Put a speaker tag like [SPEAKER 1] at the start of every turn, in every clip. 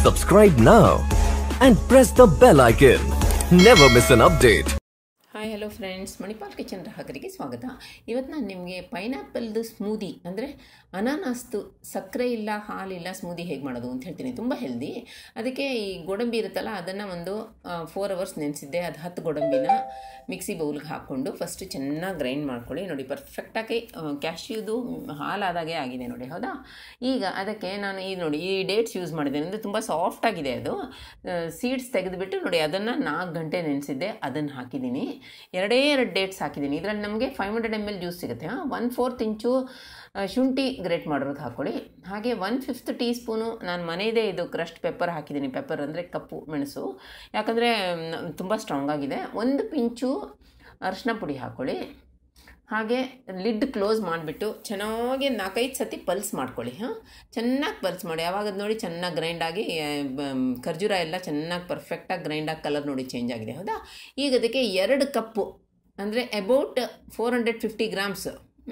[SPEAKER 1] Subscribe now and press the bell icon. Never miss an update.
[SPEAKER 2] Hi hello friends Manipal kitchen ಗ್ರಾಹಕರಿಗೆ ಸ್ವಾಗತ ಇವತ್ತು ನಾನು ನಿಮಗೆ ಪೈನಾಪಲ್ದು ಸ್ಮೂದಿ ಅಂದರೆ ಅನಾನಸ್ದು ಸಕ್ಕರೆ ಇಲ್ಲ ಹಾಲಿಲ್ಲ ಸ್ಮೂದಿ ಹೇಗೆ ಮಾಡೋದು ಅಂತ ಹೇಳ್ತೀನಿ ತುಂಬ ಹೆಲ್ದಿ ಅದಕ್ಕೆ ಈ ಗೋಡಂಬಿ ಇರುತ್ತಲ್ಲ ಅದನ್ನು ಒಂದು ಫೋರ್ ಅವರ್ಸ್ ನೆನೆಸಿದ್ದೆ ಅದು ಹತ್ತು ಗೋಡಂಬಿನ ಮಿಕ್ಸಿ ಬೌಲ್ಗೆ ಹಾಕ್ಕೊಂಡು ಫಸ್ಟ್ ಚೆನ್ನಾಗಿ ಗ್ರೈಂಡ್ ಮಾಡ್ಕೊಳ್ಳಿ ನೋಡಿ ಪರ್ಫೆಕ್ಟಾಗಿ ಕ್ಯಾಶ್ಯೂದು ಹಾಲಾದಾಗೆ ಆಗಿದೆ ನೋಡಿ ಹೌದಾ ಈಗ ಅದಕ್ಕೆ ನಾನು ಈ ನೋಡಿ ಈ ಡೇಟ್ಸ್ ಯೂಸ್ ಮಾಡಿದ್ದೇನೆ ಅಂದರೆ ತುಂಬ ಸಾಫ್ಟಾಗಿದೆ ಅದು ಸೀಡ್ಸ್ ತೆಗೆದುಬಿಟ್ಟು ನೋಡಿ ಅದನ್ನು ನಾಲ್ಕು ಗಂಟೆ ನೆನೆಸಿದ್ದೆ ಅದನ್ನು ಹಾಕಿದ್ದೀನಿ ಎರಡೇ ಎರಡು ಡೇಟ್ಸ್ ಹಾಕಿದ್ದೀನಿ ಇದರಲ್ಲಿ ನಮಗೆ five hundred M L juice ಸಿಗುತ್ತೆ ಹಾಂ ಒನ್ ಫೋರ್ತ್ ಇಂಚು ಆ, ಶುಂಠಿ ಗ್ರೇಟ್ ಮಾಡಿರೋದು ಹಾಕ್ಕೊಳ್ಳಿ ಹಾಗೆ ಒನ್ ಫಿಫ್ತ್ ಟೀ ಸ್ಪೂನು ನಾನು ಮನೆಯದೇ ಇದು ಕ್ರಸ್ಟ್ ಪೆಪ್ಪರ್ ಹಾಕಿದ್ದೀನಿ ಪೆಪ್ಪರ್ ಅಂದರೆ ಕಪ್ಪು ಮೆಣಸು ಯಾಕಂದರೆ ತುಂಬ ಸ್ಟ್ರಾಂಗ್ ಆಗಿದೆ ಒಂದು ಪಿಂಚು ಅರಿಶಿನ ಪುಡಿ ಹಾಕ್ಕೊಳ್ಳಿ ಹಾಗೆ ಲಿಡ್ ಕ್ಲೋಸ್ ಮಾಡಿಬಿಟ್ಟು ಚೆನ್ನಾಗಿ ನಾಲ್ಕೈದು ಸತಿ ಪಲ್ಸ್ ಮಾಡ್ಕೊಳ್ಳಿ ಹಾಂ ಚೆನ್ನಾಗಿ ಪಲ್ಸ್ ಮಾಡಿ ಯಾವಾಗ ಅದ್ ನೋಡಿ ಚೆನ್ನಾಗಿ ಗ್ರೈಂಡ್ ಆಗಿ ಆ, ಬ- ಖರ್ಜೂರ ಎಲ್ಲ ಚೆನ್ನಾಗಿ ಪರ್ಫೆಕ್ಟಾಗಿ ಗ್ರೈಂಡ್ ಆಗಿ ಕಲರ್ ನೋಡಿ ಚೇಂಜ್ ಆಗಿದೆ ಹೌದಾ ಈಗ ಅದಕ್ಕೆ ಎರಡು ಕಪ್ಪು ಅಂದರೆ about four hundred fifty grams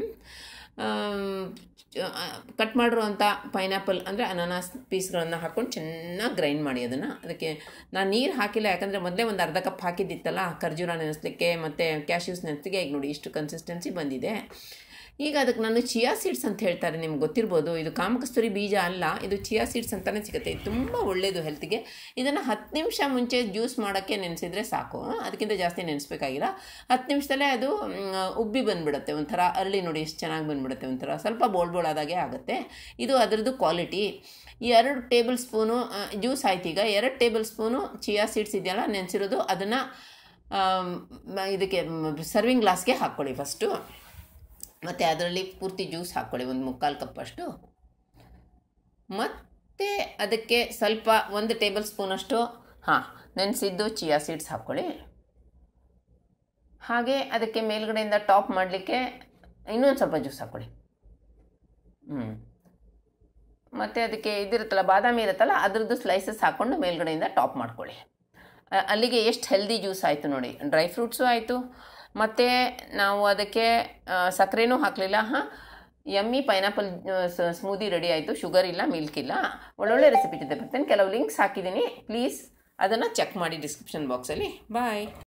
[SPEAKER 2] cut ಮಾಡಿರುವಂಥ ಪೈನಾಪಲ್ ಅಂದರೆ ಅನಾನಸ್ ಪೀಸ್ಗಳನ್ನು ಹಾಕ್ಕೊಂಡು ಚೆನ್ನಾಗಿ ಗ್ರೈಂಡ್ ಮಾಡಿ ಅದನ್ನು ಅದಕ್ಕೆ ನಾನು ನೀರು ಹಾಕಿಲ್ಲ ಯಾಕಂದರೆ ಮೊದಲೇ ಒಂದು ಅರ್ಧ ಕಪ್ ಹಾಕಿದ್ದಿತ್ತಲ್ಲ ಖರ್ಜೂರ ನೆನೆಸ್ಲಿಕ್ಕೆ ಮತ್ತು ಕ್ಯಾಶ್ಯೂಸ್ ನೆನೆಸ್ಲಿಕ್ಕೆ ಈಗ ನೋಡಿ ಇಷ್ಟು ಕನ್ಸಿಸ್ಟೆನ್ಸಿ ಬಂದಿದೆ ಈಗ ಅದಕ್ಕೆ ನಾನು ಚಿಯಾ ಸೀಡ್ಸ್ ಅಂತ ಹೇಳ್ತಾರೆ ನಿಮ್ಗೆ ಗೊತ್ತಿರ್ಬೋದು ಇದು ಕಾಮಕಸ್ತೂರಿ ಬೀಜ ಅಲ್ಲ ಇದು ಚಿಯಾ ಸೀಡ್ಸ್ ಅಂತಲೇ ಸಿಗುತ್ತೆ ಇದು ತುಂಬ ಒಳ್ಳೆಯದು ಹೆಲ್ತ್ಗೆ ಇದನ್ನು ಹತ್ತು ನಿಮಿಷ ಮುಂಚೆ ಜ್ಯೂಸ್ ಮಾಡೋಕ್ಕೆ ನೆನೆಸಿದ್ರೆ ಸಾಕು ಅದಕ್ಕಿಂತ ಜಾಸ್ತಿ ನೆನೆಸ್ಬೇಕಾಗಿಲ್ಲ ಹತ್ತು ನಿಮಿಷದಲ್ಲೇ ಅದು ಮ್, ಉಬ್ಬಿ ಬಂದುಬಿಡುತ್ತೆ ಒಂಥರ ಅರಳಿ ನೋಡಿ ಎಷ್ಟು ಚೆನ್ನಾಗಿ ಬಂದುಬಿಡುತ್ತೆ ಒಂಥರ ಸ್ವಲ್ಪ ಬೋಳ್ ಬೋಳಾದಾಗೆ ಆಗುತ್ತೆ ಇದು ಅದರದ್ದು ಕ್ವಾಲಿಟಿ ಈ ಎರಡು ಟೇಬಲ್ ಸ್ಪೂನು ಜ್ಯೂಸ್ ಆಯ್ತು ಈಗ ಎರಡು ಟೇಬಲ್ ಸ್ಪೂನು ಚಿಯಾ ಸೀಡ್ಸ್ ಇದೆಯಲ್ಲ ನೆನೆಸಿರೋದು ಅದನ್ನು ಇದಕ್ಕೆ ಸರ್ವಿಂಗ್ ಗ್ಲಾಸ್ಗೆ ಹಾಕ್ಕೊಳ್ಳಿ ಫಸ್ಟು ಮತ್ತು ಅದರಲ್ಲಿ ಪೂರ್ತಿ ಜ್ಯೂಸ್ ಹಾಕ್ಕೊಳ್ಳಿ ಒಂದು ಮುಕ್ಕಾಲು ಕಪ್ಪಷ್ಟು ಮತ್ತು ಅದಕ್ಕೆ ಸ್ವಲ್ಪ ಒಂದು ಟೇಬಲ್ ಸ್ಪೂನಷ್ಟು ಹಾಂ ನೆನೆಸಿದ್ದು ಚಿಯಾ ಸೀಡ್ಸ್ ಹಾಕ್ಕೊಳ್ಳಿ ಹಾಗೆ ಅದಕ್ಕೆ ಮೇಲ್ಗಡೆಯಿಂದ ಟಾಪ್ ಮಾಡಲಿಕ್ಕೆ ಇನ್ನೊಂದು ಸ್ವಲ್ಪ ಜ್ಯೂಸ್ ಹಾಕ್ಕೊಳ್ಳಿ ಹ್ಞೂ ಮತ್ತು ಅದಕ್ಕೆ ಇದಿರುತ್ತಲ್ಲ ಬಾದಾಮಿ ಇರುತ್ತಲ್ಲ ಅದ್ರದ್ದು ಸ್ಲೈಸಸ್ ಹಾಕ್ಕೊಂಡು ಮೇಲ್ಗಡೆಯಿಂದ ಟಾಪ್ ಮಾಡ್ಕೊಳ್ಳಿ ಅ- ಅಲ್ಲಿಗೆ ಎಷ್ಟು ಹೆಲ್ದಿ ಜ್ಯೂಸ್ ಆಯಿತು ನೋಡಿ ಡ್ರೈ ಫ್ರೂಟ್ಸು ಆಯಿತು ಮತ್ತು ನಾವು ಅದಕ್ಕೆ ಆ, ಸಕ್ಕರೆನೂ ಹಾಕಲಿಲ್ಲ ಹಾಂ ಯಮ್ಮಿ ಪೈನಾಪಲ್ ಸ್ಮೂದಿ ರೆಡಿ ಆಯಿತು ಶುಗರ್ ಇಲ್ಲ ಮಿಲ್ಕ್ ಇಲ್ಲ ಒಳ್ಳೊಳ್ಳೆ ರೆಸಿಪಿ ಜೊತೆ ಬರ್ತೇನೆ ಕೆಲವು ಲಿಂಕ್ಸ್ ಹಾಕಿದ್ದೀನಿ ಪ್ಲೀಸ್ ಅದನ್ನು ಚೆಕ್ ಮಾಡಿ ಡಿಸ್ಕ್ರಿಪ್ಷನ್ ಬಾಕ್ಸಲ್ಲಿ ಬಾಯ್